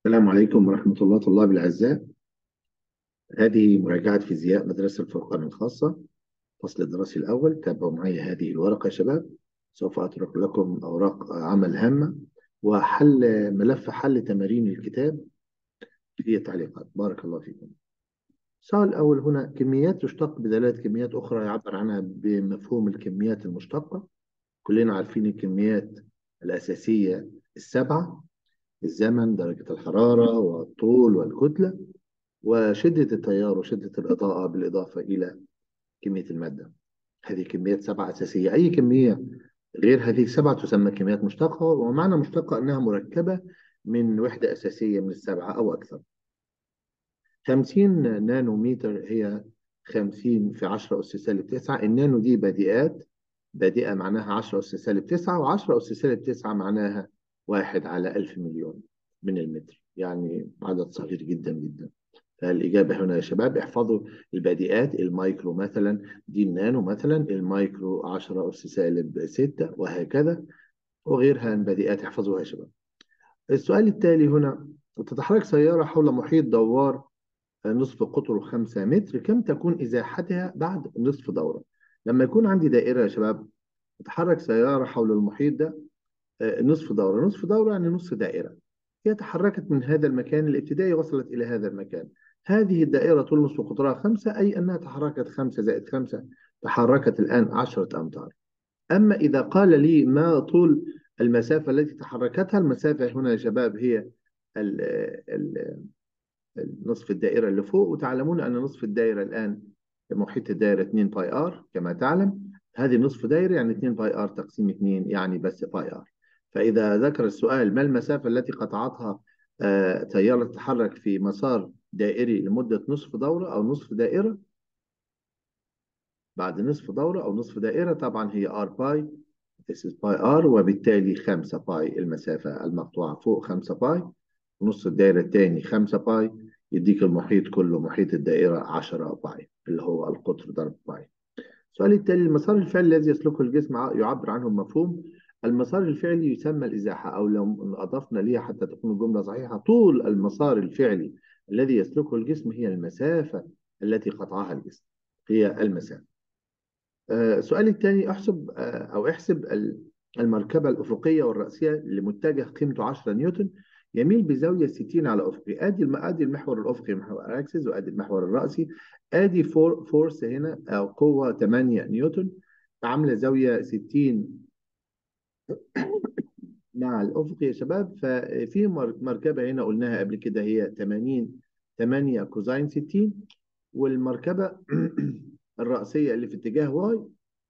السلام عليكم ورحمة الله طلاب الأعزاء هذه مراجعة فيزياء مدرسة الفرقان الخاصة الفصل الدراسي الأول تابعوا معي هذه الورقة يا شباب سوف أترك لكم أوراق عمل هامة وحل ملف حل تمارين الكتاب في التعليقات بارك الله فيكم السؤال الأول هنا كميات تشتق بدلالة كميات أخرى يعبر عنها بمفهوم الكميات المشتقة كلنا عارفين الكميات الأساسية السبعة الزمن درجة الحرارة والطول والكتلة وشدة التيار وشدة الإضاءة بالإضافة إلى كمية المادة هذه كميات سبعة أساسية أي كمية غير هذه السبعة تسمى كميات مشتقة ومعنى مشتقة أنها مركبة من وحدة أساسية من السبعة أو أكثر 50 نانومتر هي 50 في 10 أس سالب 9 النانو دي بادئات بادئة معناها 10 أس سالب 9 و10 أس سالب 9 معناها واحد على ألف مليون من المتر يعني عدد صغير جدا جدا فالإجابة هنا يا شباب احفظوا البادئات المايكرو مثلا دي النانو مثلا المايكرو 10 أس سالب 6 وهكذا وغيرها من بادئات احفظوها يا شباب السؤال التالي هنا تتحرك سيارة حول محيط دوار نصف قطره 5 متر كم تكون إزاحتها بعد نصف دورة لما يكون عندي دائرة يا شباب تتحرك سيارة حول المحيط ده نصف دورة نصف دورة يعني نصف دائرة هي تحركت من هذا المكان الابتدائي وصلت إلى هذا المكان هذه الدائرة طول نصف قطرها خمسة أي أنها تحركت خمسة زائد خمسة تحركت الآن عشرة أمتار أما إذا قال لي ما طول المسافة التي تحركتها المسافة هنا يا شباب هي ال ال نصف الدائرة اللي فوق وتعلمون أن نصف الدائرة الآن محيط الدائرة 2 باي ار كما تعلم هذه نصف دائرة يعني 2 باي ار تقسيم 2 يعني بس باي ار فإذا ذكر السؤال ما المسافة التي قطعتها آه تيار تتحرك في مسار دائري لمدة نصف دورة أو نصف دائرة بعد نصف دورة أو نصف دائرة طبعا هي r باي this is باي r وبالتالي 5 باي المسافة المقطوعة فوق 5 باي ونص الدائرة الثاني 5 باي يديك المحيط كله محيط الدائرة 10 باي اللي هو القطر ضرب باي السؤال التالي المسار الفعلي الذي يسلكه الجسم يعبر عنه مفهوم المسار الفعلي يسمى الإزاحة أو لو أضفنا ليها حتى تكون الجملة صحيحة طول المسار الفعلي الذي يسلكه الجسم هي المسافة التي قطعها الجسم هي المسافة السؤال آه الثاني احسب آه أو احسب المركبة الأفقية والرأسية لمتجه قيمته 10 نيوتن يميل بزاوية 60 على أفقي أدي أدي المحور الأفقي محور أكسس وأدي المحور الرأسي أدي فور فورس هنا أو قوة 8 نيوتن عاملة زاوية 60 مع الأفق يا شباب ففي مركبة هنا قلناها قبل كده هي 80 8 كوزين 60 والمركبة الرأسية اللي في اتجاه واي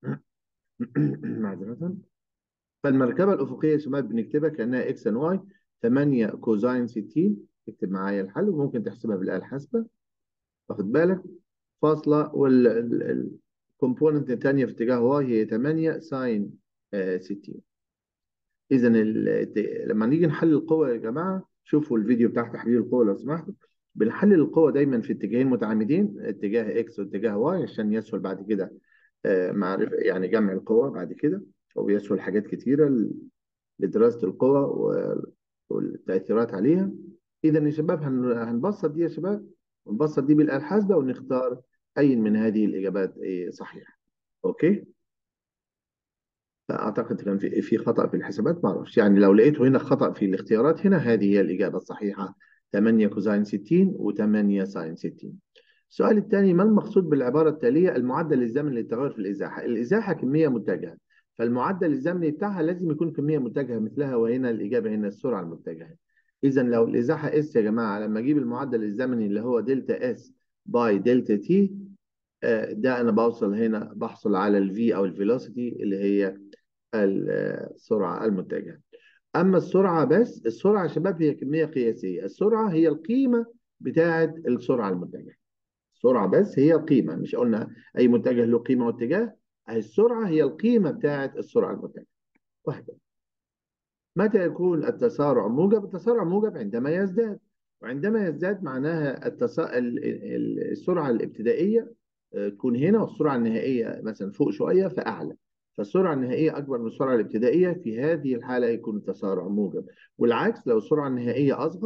معذرة فالمركبة الأفقية يا شباب بنكتبها كأنها إكس أند واي 8 كوزين 60 اكتب معايا الحل وممكن تحسبها بالآلة الحاسبة واخد بالك فاصلة والكومبوننت الثانية في اتجاه واي هي 8 ساين 60 اذا لما نيجي نحلل القوة يا جماعة شوفوا الفيديو بتاع تحليل القوة لو سمحتوا بنحلل القوة دايما في اتجاهين متعامدين اتجاه اكس واتجاه واي عشان يسهل بعد كده معرفة يعني جمع القوة بعد كده وبيسهل حاجات كتيرة لدراسة القوة والتأثيرات عليها إذا يا شباب هنبسط دي يا شباب ونبسط دي بالآلة الحاسبة ونختار أي من هذه الإجابات صحيحة أوكي اعتقد كان في في خطا في الحسابات ما اعرفش يعني لو لقيته هنا خطا في الاختيارات هنا هذه هي الاجابه الصحيحه 8 كوزين 60 و8 ساين 60 السؤال الثاني ما المقصود بالعباره التاليه المعدل الزمني للتغير في الازاحه الازاحه كميه متجهه فالمعدل الزمني بتاعها لازم يكون كميه متجهه مثلها وهنا الاجابه هنا السرعه المتجهه اذا لو الازاحه اس يا جماعه لما اجيب المعدل الزمني اللي هو دلتا اس باي دلتا تي ده انا بوصل هنا بحصل على الفي او الفيلوسيتي اللي هي السرعة المتجهة أما السرعة بس السرعة يا شباب هي كمية قياسية السرعة هي القيمة بتاعة السرعة المتجهة السرعة بس هي القيمة مش قلنا أي متجه له قيمة واتجاه السرعة هي القيمة بتاعة السرعة المتجهة وهكذا متى يكون التسارع موجب؟ التسارع موجب عندما يزداد وعندما يزداد معناها التسا... السرعة الابتدائية تكون هنا والسرعة النهائية مثلا فوق شوية فأعلى فالسرعة النهائية أكبر من السرعة الابتدائية في هذه الحالة يكون التسارع موجب والعكس لو السرعة النهائية أصغر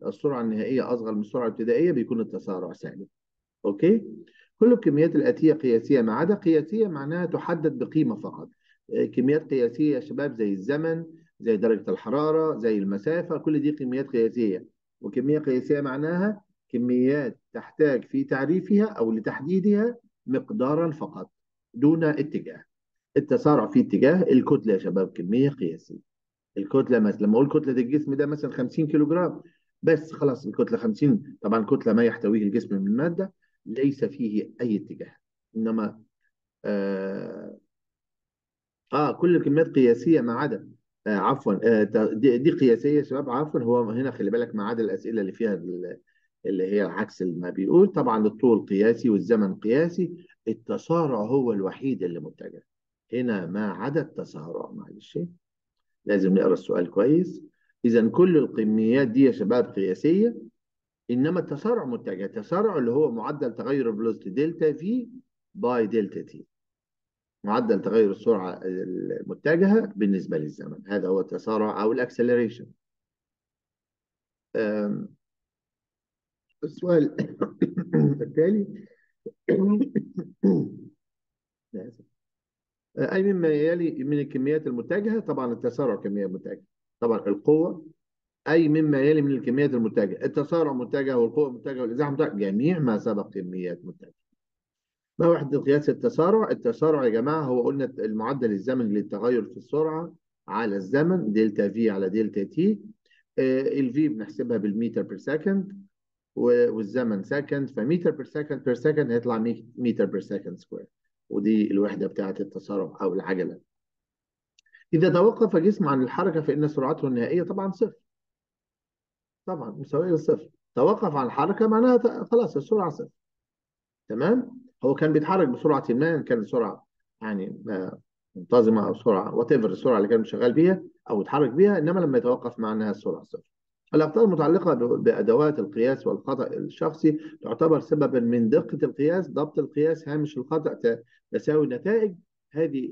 السرعة النهائية أصغر من السرعة الابتدائية بيكون التسارع سالب أوكي كل الكميات الآتية قياسية ما عدا قياسية معناها تحدد بقيمة فقط كميات قياسية يا شباب زي الزمن زي درجة الحرارة زي المسافة كل دي كميات قياسية وكمية قياسية معناها كميات تحتاج في تعريفها أو لتحديدها مقدارا فقط دون اتجاه التسارع في اتجاه الكتلة يا شباب كمية قياسية الكتلة مثلا لما أقول كتلة الجسم ده مثلا 50 كيلو جرام بس خلاص الكتلة 50 طبعا كتلة ما يحتويه الجسم من مادة ليس فيه أي اتجاه إنما آه, آه كل الكميات قياسية ما عدا آه عفوا آه دي, دي قياسية يا شباب عفوا هو هنا خلي بالك ما عدا الأسئلة اللي فيها اللي هي عكس ما بيقول طبعا الطول قياسي والزمن قياسي التسارع هو الوحيد اللي متجه هنا ما عدا التسارع معلش لازم نقرا السؤال كويس اذا كل الكميات دي يا شباب قياسيه انما التسارع متجه التسارع اللي هو معدل تغير الفلوسيتي دلتا في باي دلتا تي معدل تغير السرعه المتجهه بالنسبه للزمن هذا هو التسارع او الاكسلريشن السؤال التالي أي مما يلي من الكميات المتجهة طبعا التسارع كمية متجهة طبعا القوة أي مما يلي من الكميات المتجهة التسارع متجه والقوة متجهة والإزاحة متجهة جميع ما سبق كميات متجهة ما وحدة قياس التسارع التسارع يا جماعة هو قلنا المعدل الزمني للتغير في السرعة على الزمن دلتا في على دلتا تي الفي بنحسبها بالمتر بير سكند والزمن سكند فمتر بير سكند بير سكند هيطلع متر بير سكند سكوير ودي الوحده بتاعه التسارع او العجله اذا توقف جسم عن الحركه فان سرعته النهائيه طبعا صفر طبعا مساويه للصفر توقف عن الحركه معناها خلاص السرعه صفر تمام هو كان بيتحرك بسرعه ما ان كانت سرعه يعني منتظمه او سرعه وات ايفر السرعه اللي كان شغال بيها او يتحرك بيها انما لما يتوقف معناها السرعه صفر الأخطاء المتعلقة بأدوات القياس والخطأ الشخصي تعتبر سببا من دقة القياس ضبط القياس هامش الخطأ تساوي النتائج هذه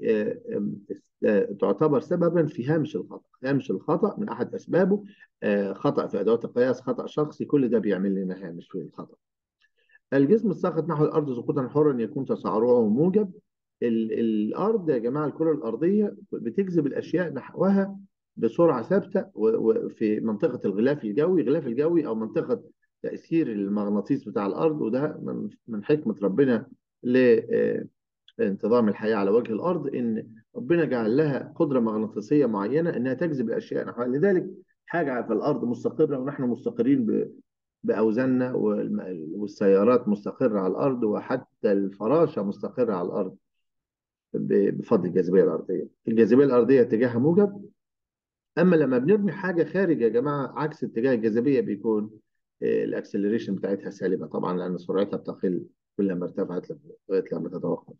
تعتبر سببا في هامش الخطأ هامش الخطأ من أحد أسبابه خطأ في أدوات القياس خطأ شخصي كل ده بيعمل لنا هامش في الخطأ الجسم الساقط نحو الأرض سقوطا حرا يكون تسارعه موجب الأرض يا جماعة الكرة الأرضية بتجذب الأشياء نحوها بسرعه ثابته وفي منطقه الغلاف الجوي الغلاف الجوي او منطقه تاثير المغناطيس بتاع الارض وده من حكمه ربنا لانتظام الحياه على وجه الارض ان ربنا جعل لها قدره مغناطيسيه معينه انها تجذب الاشياء نحوها لذلك حاجه في الارض مستقره ونحن مستقرين باوزاننا والسيارات مستقره على الارض وحتى الفراشه مستقره على الارض بفضل الجاذبيه الارضيه الجاذبيه الارضيه اتجاهها موجب اما لما بنرمي حاجه خارج يا جماعه عكس اتجاه الجاذبيه بيكون الاكسلريشن بتاعتها سالبه طبعا لان سرعتها بتقل كلما ارتفعت لغايه لما تتوقف.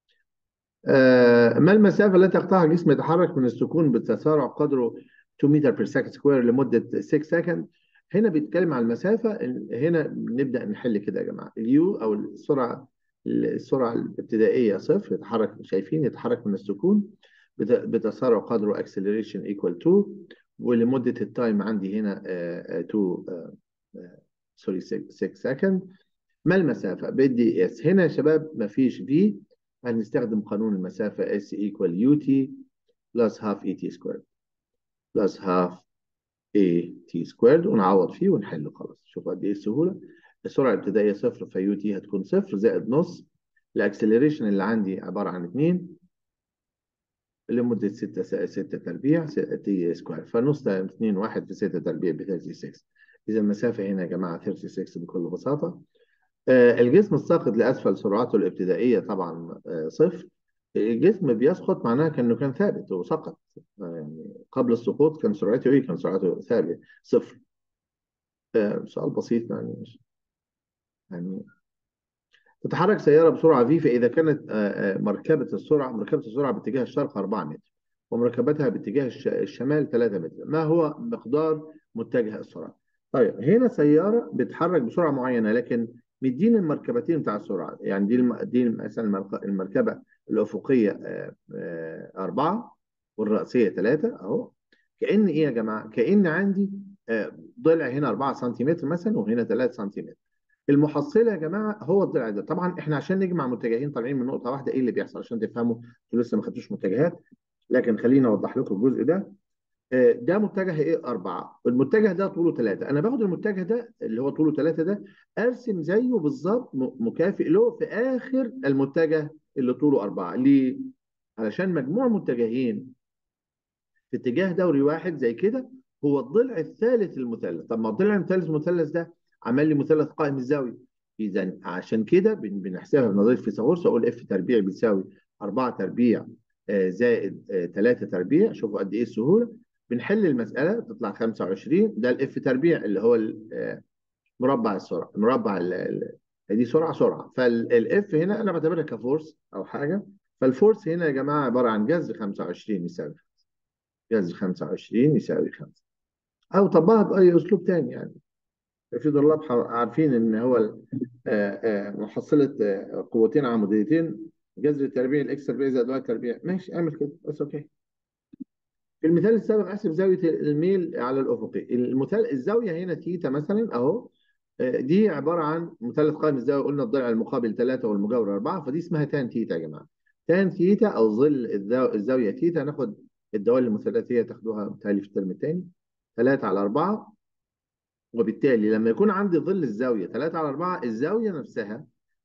ما المسافه التي يقطعها جسم يتحرك من السكون بتسارع قدره 2 متر بير سكند سكوير لمده 6 سكند هنا بيتكلم عن المسافه هنا نبدا نحل كده يا جماعه اليو او السرعه السرعه الابتدائيه صفر يتحرك شايفين يتحرك من السكون بتسارع قدره acceleration equal 2 ولمدة التايم عندي هنا 2 سوري 6 سكند ما المسافة؟ بدي اس هنا يا شباب ما فيش في هنستخدم قانون المسافة S equal UT plus half ET squared plus half AT squared ونعوض فيه ونحله خلاص شوف قد ايه السهولة السرعة الابتدائية صفر فيو تي هتكون صفر زائد نص الاكسلريشن اللي عندي عبارة عن 2 لمدة 6 6 تربيع تي سكوير فنص 2 1 في 6 تربيع ب 36 إذا المسافة هنا يا جماعة 36 بكل بساطة آه الجسم الساقط لأسفل سرعته الابتدائية طبعا آه صفر الجسم بيسقط معناها كأنه كان ثابت هو سقط آه يعني قبل السقوط كان سرعته إيه؟ كان سرعته ثابت صفر سؤال بسيط يعني مش يعني تتحرك سيارة بسرعة في فإذا كانت مركبة السرعة مركبة السرعة باتجاه الشرق 4 متر ومركبتها باتجاه الشمال 3 متر ما هو مقدار متجه السرعة طيب هنا سيارة بتتحرك بسرعة معينة لكن مدين المركبتين بتاع السرعة يعني دي الم... دي مثلا المركبة الأفقية أربعة والرأسية ثلاثة أهو كأن إيه يا جماعة؟ كأن عندي ضلع هنا 4 سنتيمتر مثلا وهنا 3 سنتيمتر المحصله يا جماعه هو الضلع ده طبعا احنا عشان نجمع متجهين طالعين من نقطه واحده ايه اللي بيحصل عشان تفهموا انتوا لسه ما خدتوش متجهات لكن خليني اوضح لكم الجزء ده ده متجه ايه أربعة المتجه ده طوله ثلاثة أنا باخد المتجه ده اللي هو طوله ثلاثة ده أرسم زيه بالظبط مكافئ له في آخر المتجه اللي طوله أربعة ليه؟ علشان مجموع متجهين في اتجاه دوري واحد زي كده هو الضلع الثالث للمثلث طب ما الضلع الثالث المثلث ده عمل لي مثلث قائم الزاوية إذا عشان كده بنحسبها بنظرية فيثاغورس أقول اف تربيع بيساوي 4 تربيع زائد 3 تربيع شوفوا قد إيه السهولة بنحل المسألة تطلع 25 ده الاف تربيع اللي هو مربع السرعة مربع دي سرعة سرعة فالاف هنا أنا بعتبرها كفورس أو حاجة فالفورس هنا يا جماعة عبارة عن جذر 25 يساوي 5 جذر 25 يساوي 5 أو طبقها بأي أسلوب تاني يعني في طلاب عارفين إن هو محصلة قوتين عموديتين جذر التربيع الاكس تربيع زائد واي تربيع ماشي اعمل كده بس اوكي في المثال السابق احسب زاويه الميل على الافقي المثال الزاويه هنا تيتا مثلا اهو دي عباره عن مثلث قائم الزاويه قلنا الضلع المقابل 3 والمجاور 4 فدي اسمها تان تيتا يا جماعه تان تيتا او ظل الزاويه تيتا ناخد الدوال المثلثيه تاخدوها بالتالي في الترم الثاني 3 على 4 وبالتالي لما يكون عندي ظل الزاويه 3 على 4 الزاويه نفسها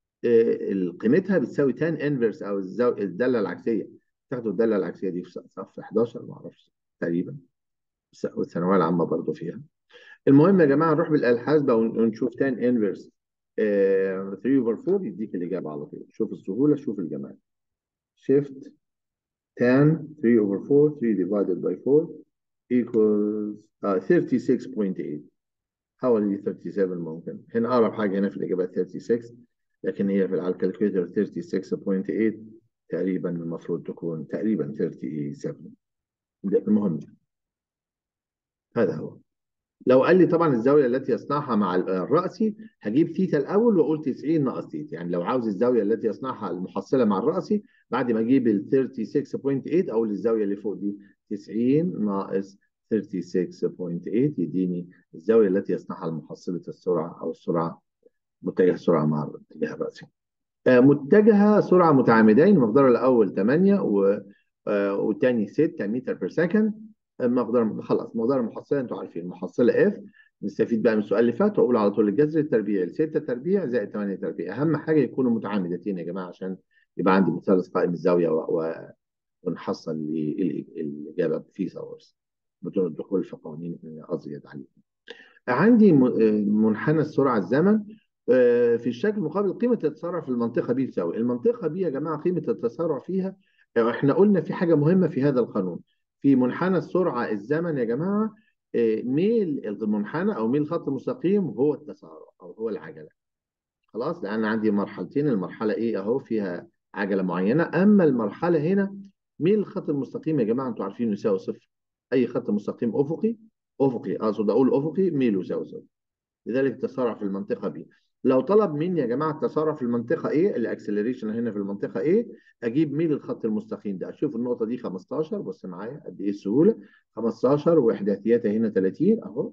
قيمتها بتساوي تان انفرس او الداله العكسيه تاخدوا الداله العكسيه دي في صف 11 ما اعرفش تقريبا والثانويه العامه برضه فيها المهم يا جماعه نروح بالاله الحاسبه ونشوف تان انفرس 3 اوفر 4 يديك الاجابه على طول شوف السهوله شوف الجمال شيفت tan 3 over 4 3 divided by 4 equals uh, 36.8 حوالي 37 ممكن هنا اقرب حاجه هنا في الاجابات 36 لكن هي في على الكالكوليتر 36.8 تقريبا المفروض تكون تقريبا 37 المهم هذا هو لو قال لي طبعا الزاويه التي يصنعها مع الرأسي هجيب تيتا الاول واقول 90 ناقص تيتا يعني لو عاوز الزاويه التي يصنعها المحصله مع الرأسي بعد ما اجيب ال 36.8 اقول الزاويه اللي فوق دي 90 ناقص 36.8 يديني الزاويه التي يصنعها المحصله السرعه او السرعه متجه السرعه مع الاتجاه الرأسي متجهه سرعه متعامدين المقدار الاول 8 و والثاني 6 متر بير سكند المقدار خلاص مقدار المحصله انتوا عارفين المحصله اف نستفيد بقى من السؤال اللي فات واقول على طول الجذر التربيعي 6 تربيع زائد 8 تربيع اهم حاجه يكونوا متعامدتين يا جماعه عشان يبقى عندي مثلث قائم الزاويه و... و... ونحصل الاجابه في صورس بدون الدخول في قوانين ازيد عليكم عندي منحنى السرعه الزمن في الشكل المقابل قيمه التسارع في المنطقه بي تساوي المنطقه بي يا جماعه قيمه التسارع فيها احنا قلنا في حاجه مهمه في هذا القانون في منحنى السرعه الزمن يا جماعه ميل المنحنى او ميل الخط المستقيم هو التسارع او هو العجله خلاص لان عندي مرحلتين المرحله ايه اهو فيها عجله معينه اما المرحله هنا ميل الخط المستقيم يا جماعه انتوا عارفين يساوي صفر اي خط مستقيم افقي افقي اقصد اقول افقي ميله يساوي صفر لذلك التسارع في المنطقه بي لو طلب مني يا جماعه التسارع في المنطقه ايه الاكسلريشن هنا في المنطقه ايه اجيب ميل الخط المستقيم ده اشوف النقطه دي 15 بص معايا قد ايه السهوله 15 واحداثياتها هنا 30 اهو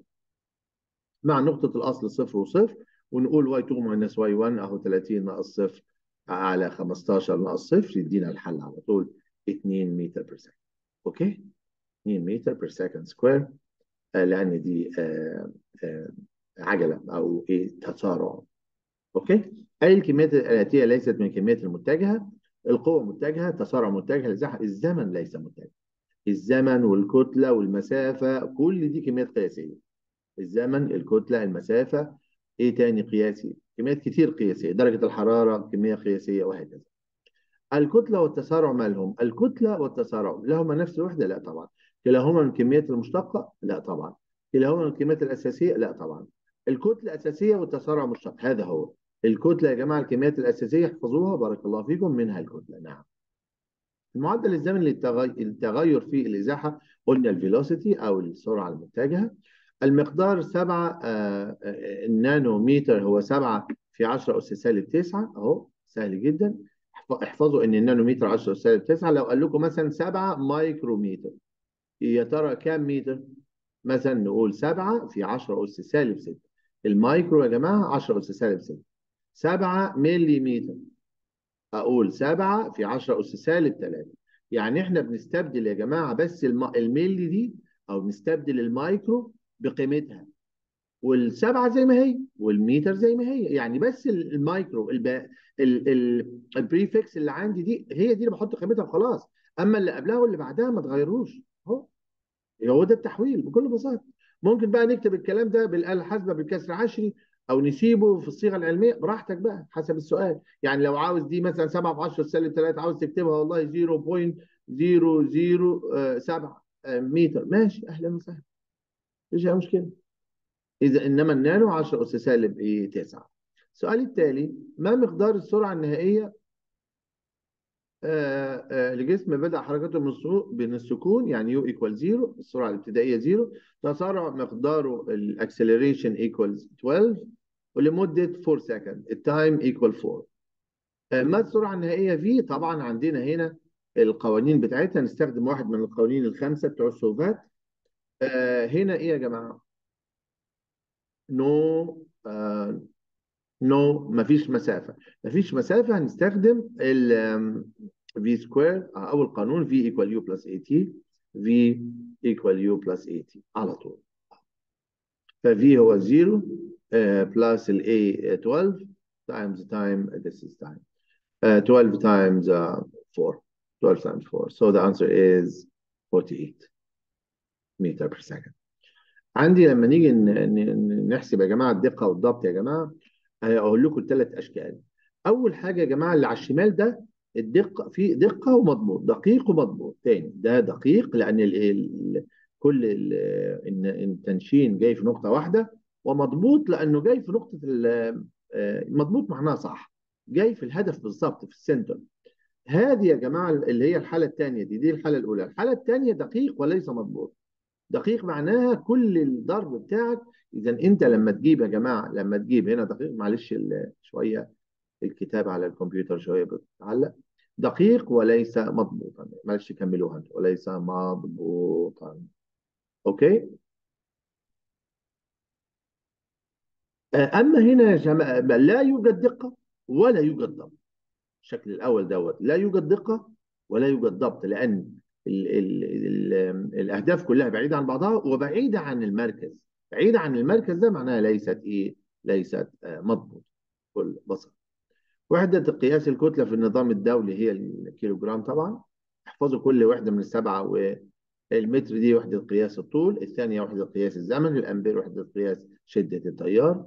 مع نقطه الاصل صفر وصفر ونقول واي 2 ماينس واي 1 اهو 30 ناقص صفر على 15 ناقص صفر يدينا الحل على طول 2 متر بير سكند اوكي 2 متر بير سكند سكوير لان دي آآ آآ عجله او ايه تسارع اوكي اي الكميات الاتيه ليست من الكميات المتجهه القوه متجهه تسارع متجه الزمن ليس متجه الزمن والكتله والمسافه كل دي كميات قياسيه الزمن الكتله المسافه ايه تاني قياسي كميات كتير قياسيه درجه الحراره كميه قياسيه وهكذا الكتله والتسارع مالهم الكتله والتسارع لهما نفس الوحده لا طبعا كلاهما من الكميات المشتقه لا طبعا كلاهما من الكميات الاساسيه لا طبعا الكتله اساسيه والتسارع مشتق هذا هو الكتله يا جماعه الكميات الاساسيه احفظوها بارك الله فيكم منها الكتله نعم المعدل الزمني للتغير في الازاحه قلنا الفيلوسيتي او السرعه المتجهه المقدار 7 النانومتر هو 7 في 10 اس سالب 9 اهو سهل جدا احفظوا ان النانومتر 10 اس سالب 9 لو قال لكم مثلا 7 مايكرومتر يا ترى كام متر؟ مثلا نقول 7 في 10 أس سالب 6 المايكرو يا جماعة 10 أس سالب 6 7 ملي أقول 7 في 10 أس سالب 3 يعني إحنا بنستبدل يا جماعة بس الم... الملي دي أو بنستبدل المايكرو بقيمتها والسبعة زي ما هي والميتر زي ما هي يعني بس المايكرو الب... ال... ال... البريفكس اللي عندي دي هي دي اللي بحط قيمتها وخلاص اما اللي قبلها واللي بعدها ما تغيروش اهو هو ده التحويل بكل بساطه ممكن بقى نكتب الكلام ده بالاله الحاسبه بالكسر عشري او نسيبه في الصيغه العلميه براحتك بقى حسب السؤال يعني لو عاوز دي مثلا 7 في 10 سالب 3 عاوز تكتبها والله 0.007 متر ماشي اهلا وسهلا مفيش اي مشكله اذا انما النانو 10 اس سالب ايه 9 السؤال التالي ما مقدار السرعه النهائيه آه آه لجسم بدأ حركته من بين السكون يعني يو ايكوال زيرو السرعة الابتدائية زيرو تسارع مقداره الاكسلريشن ايكوالز 12 ولمدة 4 سكند التايم ايكوال 4 آه ما السرعة النهائية في طبعا عندنا هنا القوانين بتاعتها نستخدم واحد من القوانين الخمسة بتوع السوفات هنا ايه يا جماعة نو no, نو no, مفيش مسافة مفيش مسافة هنستخدم ال v سكوير أو القانون v equal u plus at v equal u plus at على طول ف v هو 0 uh, plus ال a 12 times time this is time uh, 12 times uh, 4 12 times 4 so the answer is 48 meter per second عندي لما نيجي نحسب يا جماعه الدقه والضبط يا جماعه هقول لكم الثلاث اشكال اول حاجه يا جماعه اللي على الشمال ده الدقه في دقه ومضبوط دقيق ومضبوط تاني ده دقيق لان ال ال كل ال التنشين جاي في نقطه واحده ومضبوط لانه جاي في نقطه مضبوط معناها صح جاي في الهدف بالظبط في السنتر هذه يا جماعه اللي هي الحاله الثانيه دي دي الحاله الاولى الحاله الثانيه دقيق وليس مضبوط دقيق معناها كل الضرب بتاعك اذا انت لما تجيب يا جماعه لما تجيب هنا دقيق معلش شويه الكتاب على الكمبيوتر شويه بتتعلق دقيق وليس مضبوطا معلش كملوها انت وليس مضبوطا اوكي اما هنا يا جماعه لا يوجد دقه ولا يوجد ضبط الشكل الاول دوت لا يوجد دقه ولا يوجد ضبط لان ال ال ال الاهداف كلها بعيده عن بعضها وبعيده عن المركز بعيده عن المركز ده معناها ليست ايه ليست مضبوط بكل بساطه وحده قياس الكتله في النظام الدولي هي الكيلوجرام طبعا احفظوا كل وحده من السبعه والمتر دي وحده قياس الطول الثانيه وحده قياس الزمن الامبير وحده قياس شده التيار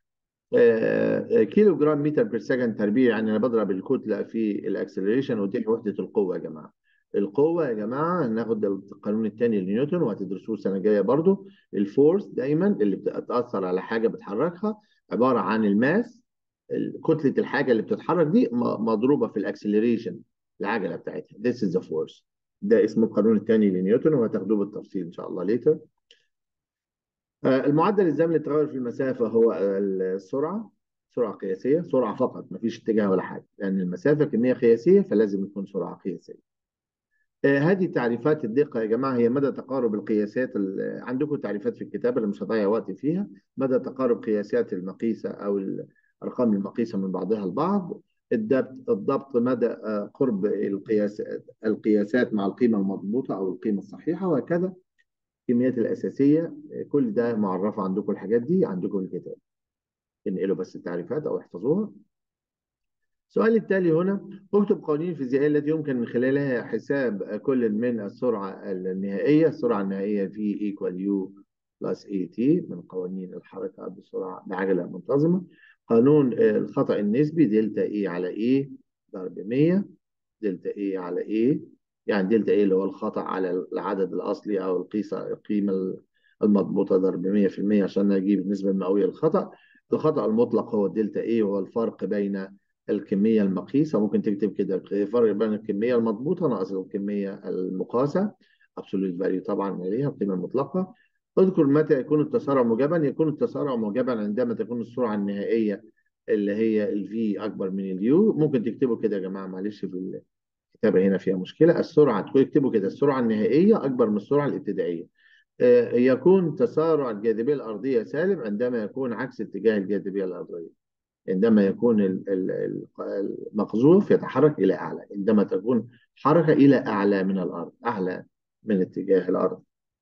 كيلو جرام متر بير سكند تربيع يعني انا بضرب الكتله في الاكسلريشن ودي وحده القوه يا جماعه القوه يا جماعه هناخد القانون الثاني لنيوتن وهتدرسوه السنه الجايه برضو الفورس دايما اللي بتاثر على حاجه بتحركها عباره عن الماس كتله الحاجه اللي بتتحرك دي مضروبه في الاكسلريشن العجله بتاعتها this is the force ده اسمه القانون الثاني لنيوتن وهتاخدوه بالتفصيل ان شاء الله later المعدل الزمني للتغير في المسافه هو السرعه سرعه قياسيه سرعه فقط ما فيش اتجاه ولا حاجه لان المسافه كميه قياسيه فلازم يكون سرعه قياسيه هذه تعريفات الدقة يا جماعة هي مدى تقارب القياسات عندكم تعريفات في الكتاب اللي مش هضيع وقت فيها مدى تقارب قياسات المقيسة أو الأرقام المقيسة من بعضها البعض الضبط الضبط مدى قرب القياس القياسات مع القيمة المضبوطة أو القيمة الصحيحة وهكذا الكميات الأساسية كل ده معرفة عندكم الحاجات دي عندكم الكتاب انقلوا بس التعريفات أو احفظوها السؤال التالي هنا اكتب قوانين الفيزيائية التي يمكن من خلالها حساب كل من السرعة النهائية السرعة النهائية V equal U plus AT من قوانين الحركة بسرعة بعجلة منتظمة قانون الخطأ النسبي دلتا E على E ضرب 100 دلتا E على E يعني دلتا E اللي هو الخطأ على العدد الأصلي أو القيسة القيمة المضبوطة ضرب 100% عشان أجيب النسبة المئوية للخطأ الخطأ المطلق هو الدلتا E وهو الفرق بين الكمية المقيسة ممكن تكتب كده الفرق بين الكمية المضبوطة ناقص الكمية المقاسة absolute value طبعا عليها القيمة المطلقة اذكر متى يكون التسارع موجبا يكون التسارع موجبا عندما تكون السرعة النهائية اللي هي ال V أكبر من اليو ممكن تكتبوا كده يا جماعة معلش في الكتابة هنا فيها مشكلة السرعة تكتبوا كده السرعة النهائية أكبر من السرعة الابتدائية آه، يكون تسارع الجاذبية الأرضية سالب عندما يكون عكس اتجاه الجاذبية الأرضية عندما يكون ال- ال- ال- المقذوف يتحرك إلى أعلى عندما تكون حركة إلى أعلى من الأرض أعلى من اتجاه الأرض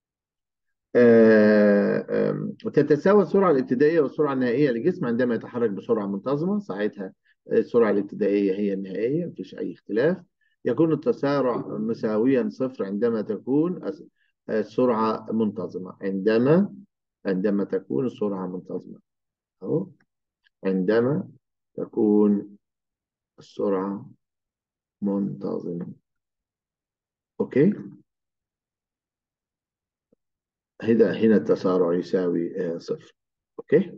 آه، آم، وتتساوى السرعة الابتدائية والسرعة النهائية للجسم عندما يتحرك بسرعة منتظمة ساعتها السرعة الابتدائية هي النهائية مفيش أي اختلاف يكون التسارع مساويا صفر عندما تكون الس- السرعة منتظمة عندما عندما تكون السرعة منتظمة أهو عندما تكون السرعة منتظمة أوكي هنا هنا التسارع يساوي آه، صفر أوكي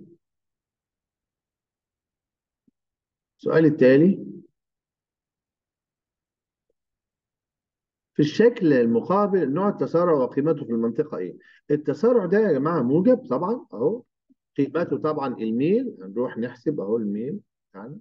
السؤال التالي في الشكل المقابل نوع التسارع وقيمته في المنطقة إيه؟ التسارع ده يا جماعة موجب طبعا أهو قيمته طبعا الميل نروح نحسب أهو الميل يعني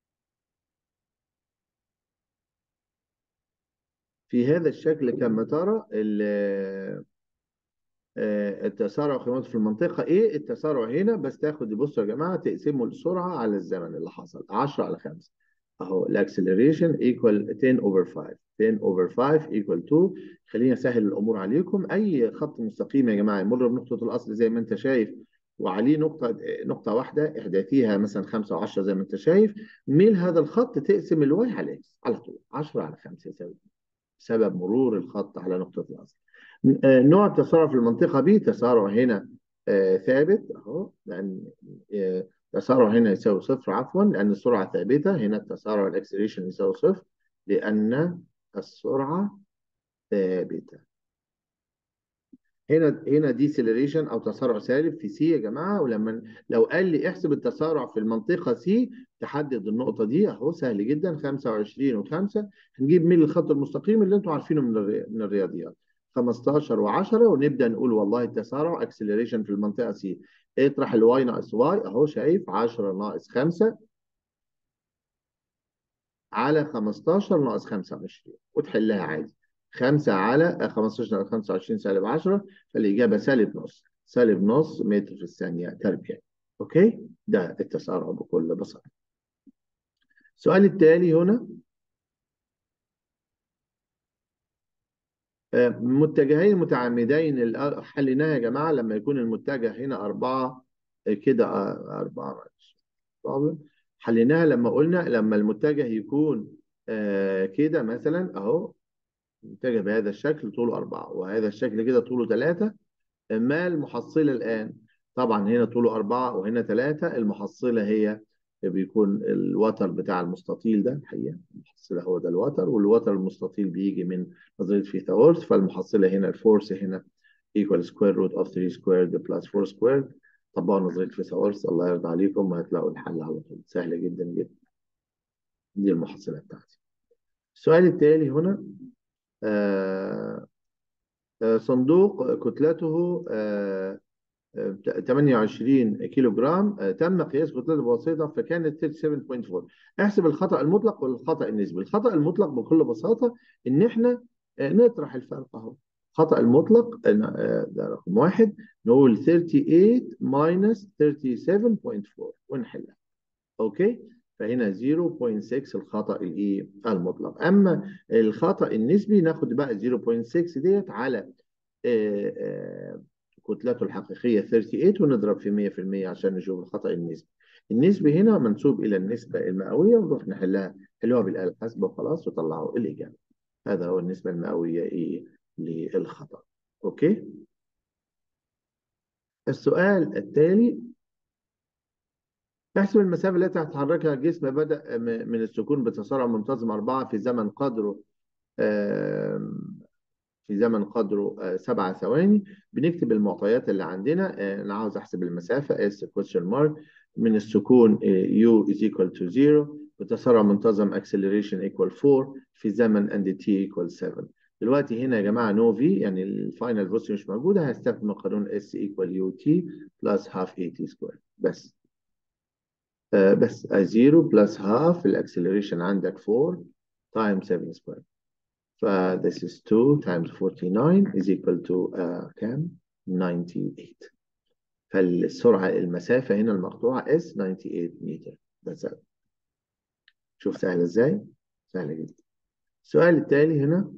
في هذا الشكل كما ترى ال- آه، التسارع قيمته في المنطقة ايه التسارع هنا بس تاخد بصوا يا جماعة تقسموا السرعة على الزمن اللي حصل 10 على 5 اهو الاكسلريشن ايكوال 10 اوفر 5 10 اوفر 5 ايكوال 2 خليني اسهل الامور عليكم اي خط مستقيم يا جماعة يمر بنقطة الاصل زي ما انت شايف وعليه نقطة نقطة واحدة احداثيها مثلا 5 و10 زي ما انت شايف ميل هذا الخط تقسم الواي على اكس على طول 10 على 5 يساوي سبب مرور الخط على نقطة الأصل. آه، نوع التسارع في المنطقة B تسارع هنا آه، ثابت أهو لأن آه، تسارع هنا يساوي صفر عفوا لأن السرعة ثابتة هنا التسارع الأكسلريشن يساوي صفر لأن السرعة ثابتة. هنا هنا ديسيلريشن او تسارع سالب في سي يا جماعه ولما لو قال لي احسب التسارع في المنطقه سي تحدد النقطه دي اهو سهل جدا 25 و5 هنجيب ميل الخط المستقيم اللي انتم عارفينه من الري... من الرياضيات 15 و10 ونبدا نقول والله التسارع اكسلريشن في المنطقه سي اطرح الواي ناقص واي اهو شايف 10 ناقص 5 على 15 ناقص 25 وتحلها عادي 5 على 15 على 25 سالب 10 فالإجابة سالب نص سالب نص متر في الثانية تربيع أوكي ده التسارع بكل بساطة السؤال التالي هنا آه، متجهين متعامدين الأ- حليناها يا جماعة لما يكون المتجه هنا أربعة آه، كده آه، أربعة معلش. problem. حليناها لما قلنا لما المتجه يكون آه، كده مثلا أهو متجه بهذا الشكل طوله أربعة وهذا الشكل كده طوله ثلاثة ما المحصلة الآن؟ طبعا هنا طوله أربعة وهنا ثلاثة المحصلة هي بيكون الوتر بتاع المستطيل ده الحقيقة المحصلة هو ده الوتر والوتر المستطيل بيجي من نظرية فيثاغورس فالمحصلة هنا الفورس هنا equal square root of 3 squared plus 4 squared طبقوا نظرية فيثاغورس الله يرضى عليكم وهتلاقوا الحل على طول سهلة جدا جدا دي المحصلة بتاعتي السؤال التالي هنا آه آه، صندوق كتلته آه، آه، 28 كيلو جرام آه، تم قياس كتلته بواسطة فكانت 37.4 احسب الخطأ المطلق والخطأ النسبي الخطأ المطلق بكل بساطة ان احنا آه، نطرح الفرق اهو الخطأ المطلق آه، ده رقم واحد نقول 38 minus 37.4 ونحلها اوكي فهنا 0.6 الخطأ الايه المطلق اما الخطأ النسبي ناخد بقى 0.6 ديت على آه، آه، كتلته الحقيقية 38 ونضرب في 100% عشان نشوف الخطأ النسبي النسبي هنا منسوب إلى النسبة المئوية ونروح نحلها حلوها بالآلة الحاسبة وخلاص وطلعوا الإجابة هذا هو النسبة المئوية إيه للخطأ أوكي السؤال التالي احسب المسافة التي هتحركها الجسم بدأ م- من السكون بتسارع منتظم أربعة في زمن قدره آم، في زمن قدره آه، سبعة ثواني بنكتب المعطيات اللي عندنا آه، أنا عاوز أحسب المسافة S question mark من السكون آه، U is equal to 0 بتسارع منتظم acceleration equal 4 في زمن and T equal 7 دلوقتي هنا يا جماعة no V يعني الفاينل فيلوسيتي مش موجودة هستخدم قانون S equal UT plus half AT square بس آه، بس 0 plus half الاكسلريشن عندك 4 times 7 square ف this is 2 times 49 is equal to uh, كام؟ 98 فالسرعة المسافة هنا المقطوعة S 98 متر ده سهل شوف سهلة ازاي؟ سهلة جدا السؤال التالي هنا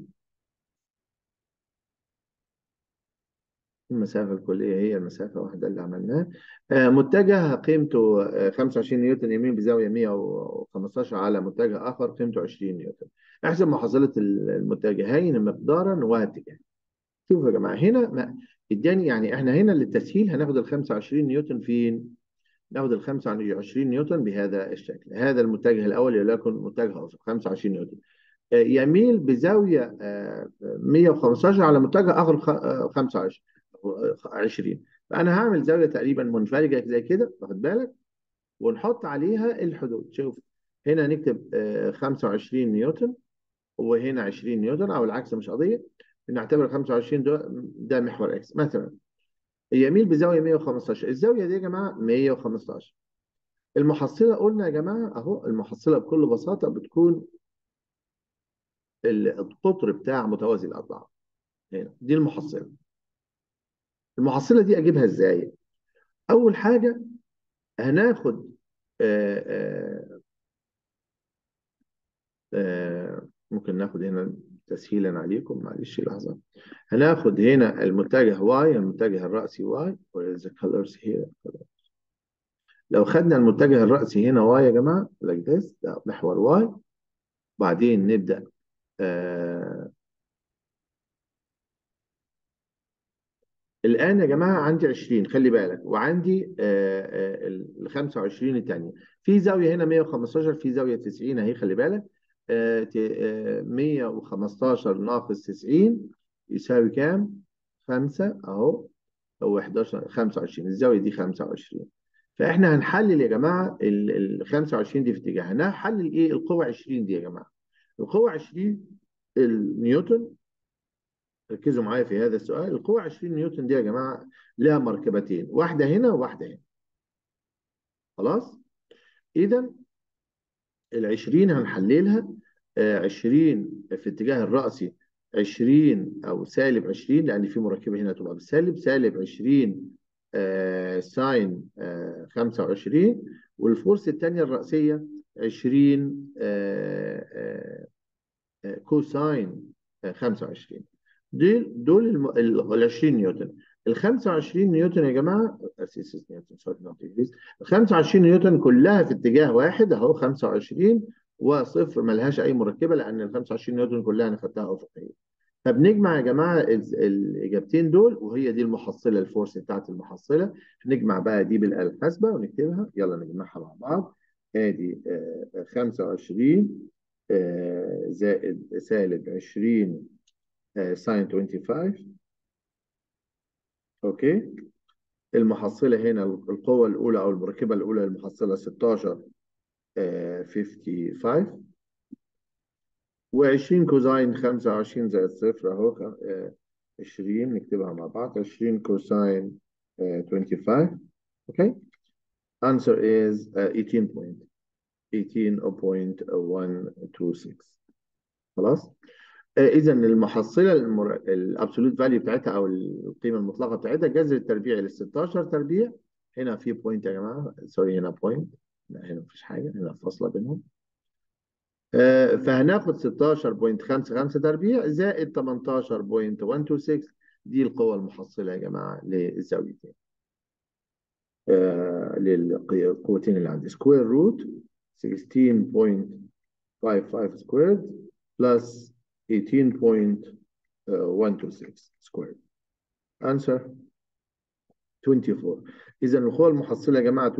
المسافة الكلية هي المسافة واحدة اللي عملناها آه، متجه قيمته آه، 25 نيوتن يمين بزاوية 115 على متجه آخر قيمته 20 نيوتن احسب محصلة المتجهين مقدارا واتجاه شوفوا يا جماعة هنا ما- اداني يعني احنا هنا للتسهيل هناخد ال 25 نيوتن فين؟ ناخد ال 25 نيوتن بهذا الشكل هذا المتجه الأول وليكن متجه أوسط 25 نيوتن آه، يميل بزاوية آه، 115 على متجه آخر خ- آه، 25 آه، 20 فأنا هعمل زاوية تقريبا منفرجة زي كده واخد بالك ونحط عليها الحدود شوف هنا نكتب آه، 25 نيوتن وهنا 20 نيوتن أو العكس مش قضية نعتبر 25 ده, ده محور اكس مثلا يميل بزاوية 115 الزاوية دي يا جماعة 115 المحصلة قلنا يا جماعة أهو المحصلة بكل بساطة بتكون القطر بتاع متوازي الأضلاع هنا دي المحصلة المحصلة دي أجيبها إزاي؟ أول حاجة هناخد آه، آه، آه، ممكن ناخد هنا تسهيلا عليكم معلش لحظة هناخد هنا المتجه y المتجه الرأسي y where is the colors here لو خدنا المتجه الرأسي هنا y يا جماعة like this ده محور y بعدين نبدأ آه الآن يا جماعة عندي 20 خلي بالك وعندي آه آه ال 25 الثانية في زاوية هنا 115 في زاوية 90 أهي خلي بالك آه ت- آه 115 ناقص 90 يساوي كام؟ 5 أهو هو 11 25 الزاوية دي 25 فإحنا هنحلل يا جماعة ال ال 25 دي في اتجاه هنحلل إيه؟ القوة 20 دي يا جماعة القوة 20 النيوتن ركزوا معايا في هذا السؤال القوة 20 نيوتن دي يا جماعة لها مركبتين واحدة هنا وواحدة هنا خلاص إذا ال 20 هنحللها آه، 20 في اتجاه الرأسي 20 أو سالب 20 لأن في مركبة هنا تبقى بالسالب سالب 20 آه، ساين آه، 25 والفورس الثانية الرأسية 20 آه، آه، آه، كوساين آه، 25 دول دول الم- ال ال 20 نيوتن ال 25 نيوتن يا جماعه اساس نيوتن سوري نوت انجليز ال 25 نيوتن كلها في اتجاه واحد اهو 25 وصفر ملهاش اي مركبه لان ال 25 نيوتن كلها انا خدتها افقيه فبنجمع يا جماعه ال- الاجابتين دول وهي دي المحصله الفورس بتاعت المحصله نجمع بقى دي بالاله الحاسبه ونكتبها يلا نجمعها مع بعض ادي آه، 25 آه، زائد سالب 20 ساين 25 اوكي المحصله هنا القوه الاولى او المركبه الاولى للمحصله 16 آه، 55 و20 كوزاين 25 زائد صفر اهو خ- آه، 20 نكتبها مع بعض 20 كوساين آه، 25 اوكي answer is uh, 18 point 18.126 خلاص اذا المحصله المر... الابسولوت فاليو بتاعتها او القيمه المطلقه بتاعتها جذر التربيع لل 16 تربيع هنا في بوينت يا جماعه سوري هنا بوينت لا هنا مفيش حاجه هنا فاصله بينهم آه، فهناخد 16.55 تربيع زائد 18.126 دي القوة المحصلة يا جماعة للزاويتين آه للقوتين اللي عندي سكوير روت 16.55 سكويرد بلس 18.126 سكويرد answer 24 إذا القوة المحصلة يا جماعة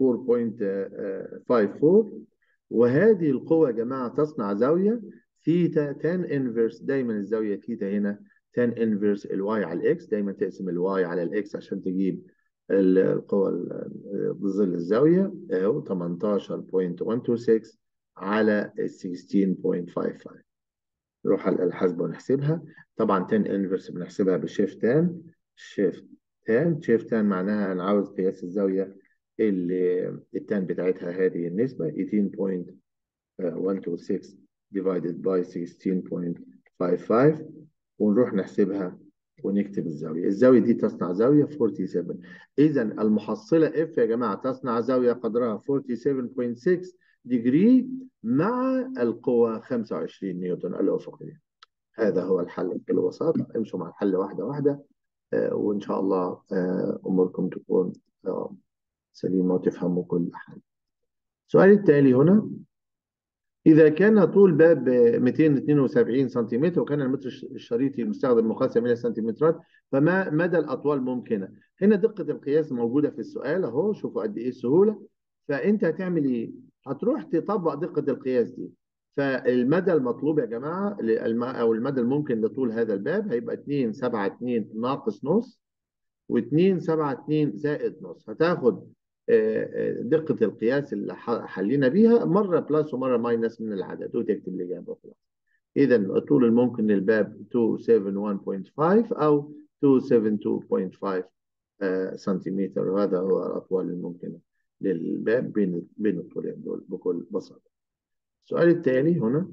24.54 وهذه القوة يا جماعة تصنع زاوية ثيتا تان انفرس دايما الزاوية ثيتا هنا تان انفرس الواي على الاكس دايما تقسم الواي على الاكس عشان تجيب القوة ال- بظل الزاوية اهو 18.126 على 16.55 نروح على الحاسبة ونحسبها طبعا تان انفرس بنحسبها بشيفت تان شيفت تان شيفت تان معناها انا عاوز قياس الزاوية اللي التان بتاعتها هذه النسبة 18.126 divided by 16.55 ونروح نحسبها ونكتب الزاوية الزاوية دي تصنع زاوية 47 إذا المحصلة F يا جماعة تصنع زاوية قدرها 47.6 ديجري مع القوة 25 نيوتن الأفقية هذا هو الحل بكل بساطة امشوا مع الحل واحدة واحدة آه وإن شاء الله آه أموركم تكون آه سليمة وتفهموا كل حاجة السؤال التالي هنا إذا كان طول باب 272 سنتيمتر وكان المتر الشريطي المستخدم مقاسم إلى سنتيمترات فما مدى الأطوال ممكنة؟ هنا دقة القياس موجودة في السؤال أهو شوفوا قد إيه السهولة فأنت هتعمل إيه؟ هتروح تطبق دقة القياس دي فالمدى المطلوب يا جماعة أو المدى الممكن لطول هذا الباب هيبقى 2 7 2 ناقص نص و2 7 2 زائد نص هتاخد دقة القياس اللي حلينا بيها مرة بلس ومرة ماينس من العدد وتكتب الإجابة خلاص إذا الطول الممكن للباب 271.5 أو 272.5 سنتيمتر وهذا هو الأطوال الممكنة للباب بين بين الطولين دول بكل بساطة. السؤال التالي هنا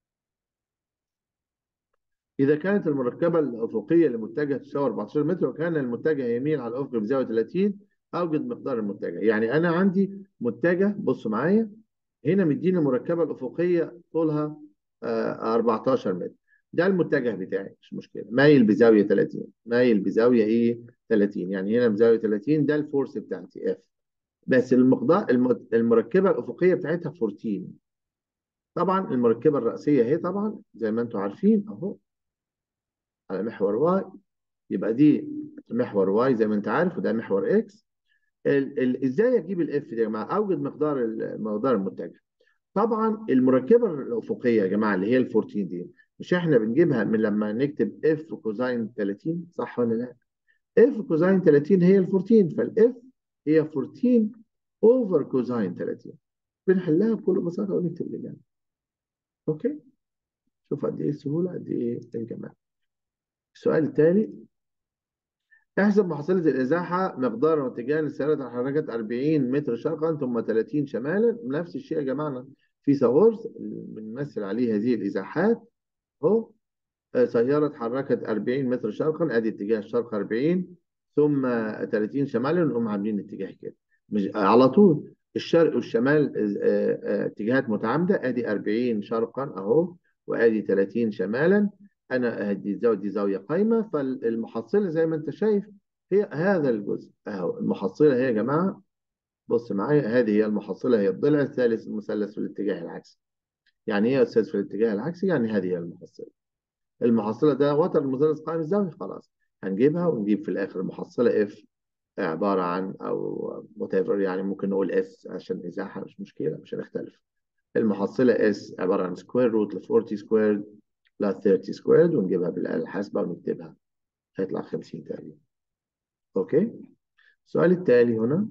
إذا كانت المركبة الأفقية لمتجه تساوي 14 متر وكان المتجه يميل على الأفق بزاوية 30 اوجد مقدار المتجه يعني انا عندي متجه بصوا معايا هنا مديني المركبه الافقيه طولها آه 14 متر ده المتجه بتاعي مش مشكله مايل بزاويه 30 مايل بزاويه ايه 30 يعني هنا بزاويه 30 ده الفورس بتاعتي اف بس المقدار المركبه الافقيه بتاعتها 14 طبعا المركبه الراسيه اهي طبعا زي ما انتم عارفين اهو على محور واي يبقى دي محور واي زي ما انت عارف وده محور اكس ازاي اجيب الاف دي يا جماعه اوجد مقدار مقدار المتجه طبعا المركبه الافقيه يا جماعه اللي هي ال 14 دي مش احنا بنجيبها من لما نكتب اف كوزاين 30 صح ولا لا اف كوزاين 30 هي ال 14 فالاف هي 14 اوفر كوزاين 30 بنحلها بكل بساطه ونكتب الاجابه اوكي شوف قد ايه السهوله قد ايه الجمال السؤال التالي احسب محصلة الإزاحة مقدار واتجاه للسيارة الحركة 40 متر شرقا ثم 30 شمالا نفس الشيء يا جماعة في ساورز بنمثل عليه هذه الإزاحات اهو سيارة اتحركت 40 متر شرقا ادي اتجاه الشرق 40 ثم 30 شمالا نقوم عاملين اتجاه كده مش على طول الشرق والشمال اتجاهات متعامدة ادي 40 شرقا اهو وادي 30 شمالا انا دي زاويه دي زاويه قايمه فالمحصله زي ما انت شايف هي هذا الجزء اهو المحصله هي يا جماعه بص معايا هذه هي المحصله هي الضلع الثالث المثلث في الاتجاه العكسي يعني ايه يا استاذ في الاتجاه العكسي يعني هذه هي المحصله المحصله ده وتر المثلث قائم الزاويه خلاص هنجيبها ونجيب في الاخر المحصله اف عباره عن او وات يعني ممكن نقول اس عشان ازاحه مش مشكله مش هنختلف المحصله اس عباره عن سكوير روت ل 40 سكوير بلس 30 سكويرد ونجيبها بالآلة الحاسبة ونكتبها هيطلع 50 تقريبا اوكي السؤال التالي هنا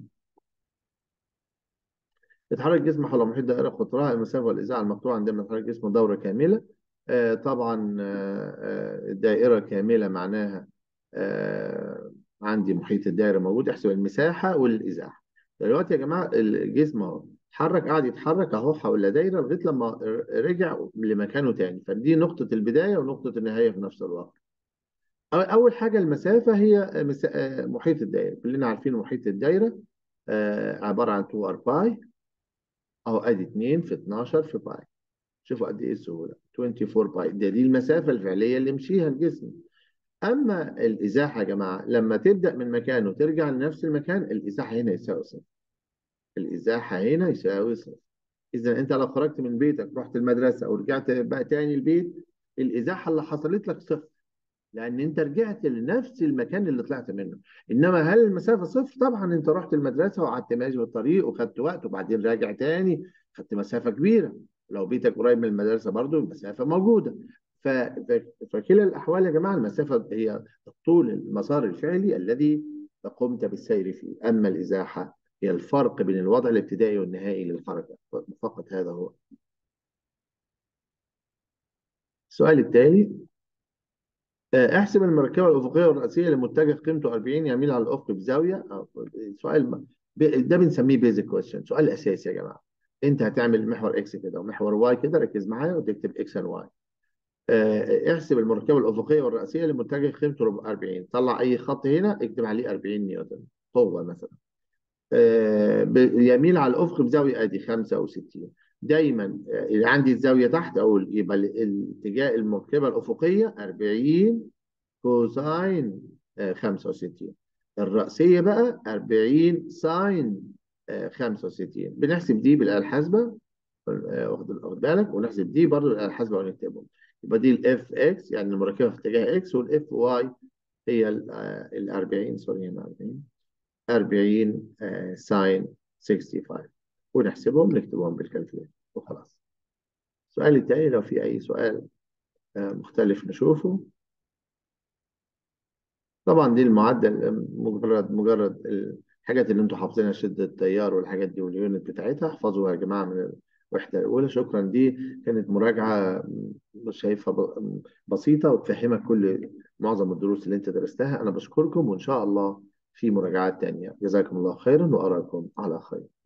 يتحرك جسم حول محيط دائرة قطرها المسافة والإذاعة المقطوعة عندما يتحرك جسم دورة كاملة آه طبعا آه الدائرة كاملة معناها آه عندي محيط الدائرة موجود احسب المساحة والإزاحة دلوقتي يا جماعة الجسم اهو اتحرك قاعد يتحرك اهو حول دايره لغايه لما رجع لمكانه تاني فدي نقطه البدايه ونقطه النهايه في نفس الوقت اول حاجه المسافه هي محيط الدايره كلنا عارفين محيط الدايره عباره عن 2 ار باي اهو ادي 2 في 12 في باي شوفوا قد ايه السهوله 24 باي ده دي المسافه الفعليه اللي مشيها الجسم اما الازاحه يا جماعه لما تبدا من مكان وترجع لنفس المكان الازاحه هنا يساوي صفر الازاحه هنا يساوي صفر اذا انت لو خرجت من بيتك رحت المدرسه ورجعت بقى تاني البيت الازاحه اللي حصلت لك صفر لان انت رجعت لنفس المكان اللي طلعت منه انما هل المسافه صفر طبعا انت رحت المدرسه وقعدت ماشي بالطريق وخدت وقت وبعدين راجع تاني خدت مسافه كبيره لو بيتك قريب من المدرسه برضو المسافه موجوده ف... فكلا الاحوال يا جماعه المسافه هي الطول المسار الفعلي الذي قمت بالسير فيه اما الازاحه هي الفرق بين الوضع الابتدائي والنهائي للحركة فقط هذا هو السؤال التالي احسب المركبة الأفقية والرأسية لمتجه قيمته 40 يميل على الأفق بزاوية سؤال ده بنسميه بيزك كويشن سؤال أساسي يا جماعة أنت هتعمل محور إكس كده ومحور واي كده ركز معايا وتكتب إكس أند واي آه، احسب المركبة الأفقية والرأسية لمتجه قيمته 40 طلع أي خط هنا اكتب عليه 40 نيوتن قوة مثلا آه، ب- يميل على الأفق بزاوية أدي 65 دايما آه، اللي عندي الزاوية تحت أقول يبقى ال- الاتجاه المركبة الأفقية 40 كوساين آه، 65 الرأسية بقى 40 ساين آه، 65 بنحسب دي بالآلة الحاسبة آه، واخد واخد بالك ونحسب دي برضه بالآلة الحاسبة ونكتبهم يبقى دي الاف اكس يعني المركبة في اتجاه اكس والاف واي هي ال 40 سوري هنا 40 40 آه، ساين 65 ونحسبهم نكتبهم بالكالكوليتر وخلاص السؤال التاني لو في أي سؤال آه، مختلف نشوفه طبعا دي المعدل مجرد مجرد الحاجات اللي انتوا حافظينها شدة التيار والحاجات دي واليونت بتاعتها احفظوها يا جماعة من الوحدة الأولى شكرا دي كانت مراجعة مش شايفها ب- بسيطة وتفهمك كل معظم الدروس اللي انت درستها أنا بشكركم وإن شاء الله في مراجعات تانية جزاكم الله خيرا وأراكم على خير